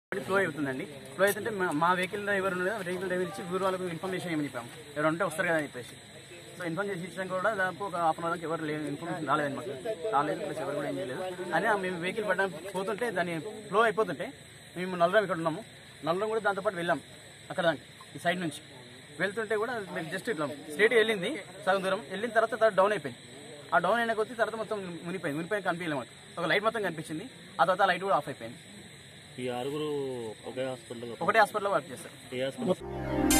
flow అవుతుందండి flow అవుతుంటే మా- మా వెహికల్ డ్రైవర్ ఉన్నది వెహికల్ డ్రైవర్ ఇచ్చి ఊరు వాళ్ళకు ఇన్ఫర్మేషన్ ఏమని చెప్పాము ఎవరు ఉంటే వస్తారు కదా అని చెప్పేసి సో ఇన్ఫార్మ్ చేసి ఇచ్చడం కూడా దాదాపు ఒక హాఫ్ అన్ అవర్కి ఎవరు లేదు ఇన్ఫర్మేషన్ రాలేదు మాకు రాలేదు ప్లస్ ఎవరు కూడా ఏం చేయలేదు అని ఆ మేము వెహికల్ పడడానికి పోతుంటే దాన్ని ఫ్లో అయిపోతుంటే మేము నల్లరం ఇక్కడ ఉన్నాము నల్లరం కూడా దాంతోపాటు వెళ్ళాం అక్కడ దానికి ఈ సైడ్ నుంచి వెళ్తుంటే కూడా మేము జస్ట్ ఇట్లా స్ట్రేట్ వెళ్ళింది సగం దూరం వెళ్ళిన తర్వాత తర్వాత డౌన్ అయిపోయింది ఆ డౌన్ అయిన కొద్దీ తర్వాత మొత్తం మునిపోయింది మునిపోయిన కనిపించలేదు మాకు ఒక లైట్ మొత్తం కనిపించింది ఆ తర్వాత ఆ లైట్ కూడా ఆఫ్ అయిపోయింది ఈ ఆరుగురు ఒకే హాస్పిటల్ ఒకటే హాస్పిటల్లో వర్క్ చేస్తారు ఏ హాస్పిటల్